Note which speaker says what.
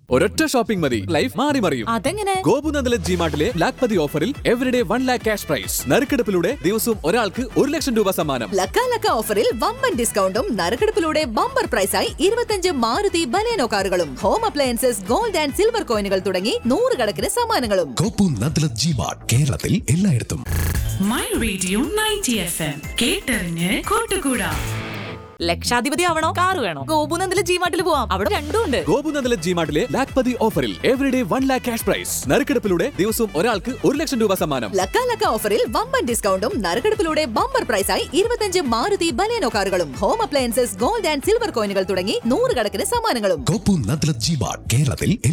Speaker 1: ഒരൊറ്റ ഷോപ്പിംഗ് മതി ലൈഫ് മാറി മറിയും
Speaker 2: അതെങ്ങനെ
Speaker 1: ഗോപുനന്ദലത് ജിമാർട്ടിലെ ലാക്പതി ഓഫറിൽ everyday one lakh cash prize നറുക്കെടുപ്പിലൂടെ ദിവസവും ഒരാൾക്ക് ഒരു ലക്ഷം രൂപ സമ്മാനം
Speaker 3: ലക്ക ലക്ക ഓഫറിൽ വമ്പൻ ഡിസ്കൗണ്ടും നറുക്കെടുപ്പിലൂടെ ബമ്പർ പ്രൈസായി ഇരുപത്തഞ്ച് മാരുതി ബലേനോ കാറുകളും home appliances gold and silver കോയിനുകൾ തുടങ്ങി നൂറുകണക്കിന് സമ്മാനങ്ങളും
Speaker 4: കോപ്പു നദ്ലത് ജിമാർട്ട് കേരളത്തിൽ എല്ലായിടത്തും
Speaker 5: my radio ninety F M കേട്ടറിഞ്ഞ് കൂട്ടുകൂടാ
Speaker 2: ലക്ഷാധിപതി ആവണോ കാറ് വേണോ ഗോപുനന്ദിലെ ജീമാട്ടിൽ പോവാം അവിടെ രണ്ടും ഉണ്ട്
Speaker 1: ഗോപുനന്ദലത് ജിമാർട്ടിലെ ലാക്പതി ഓഫറിൽ everyday one lakh cash prize നറുക്കെടുപ്പിലൂടെ ദിവസവും ഒരാൾക്ക് ഒരു ലക്ഷം രൂപ സമ്മാനം
Speaker 3: ലക്ക ലക്ക ഓഫറിൽ വമ്പൻ ഡിസ്കൗണ്ടും നറുക്കെടുപ്പിലൂടെ ബമ്പർ പ്രൈസായി ഇരുപത്തഞ്ച് മാരുതി ബലേനോ കാറുകളും home appliances gold and silver കോയിനുകൾ തുടങ്ങി നൂറുകണക്കിന് സമ്മാനങ്ങളും
Speaker 4: കോപ്പു നദ്ലത് ജിമാർട്ട് കേരളത്തിൽ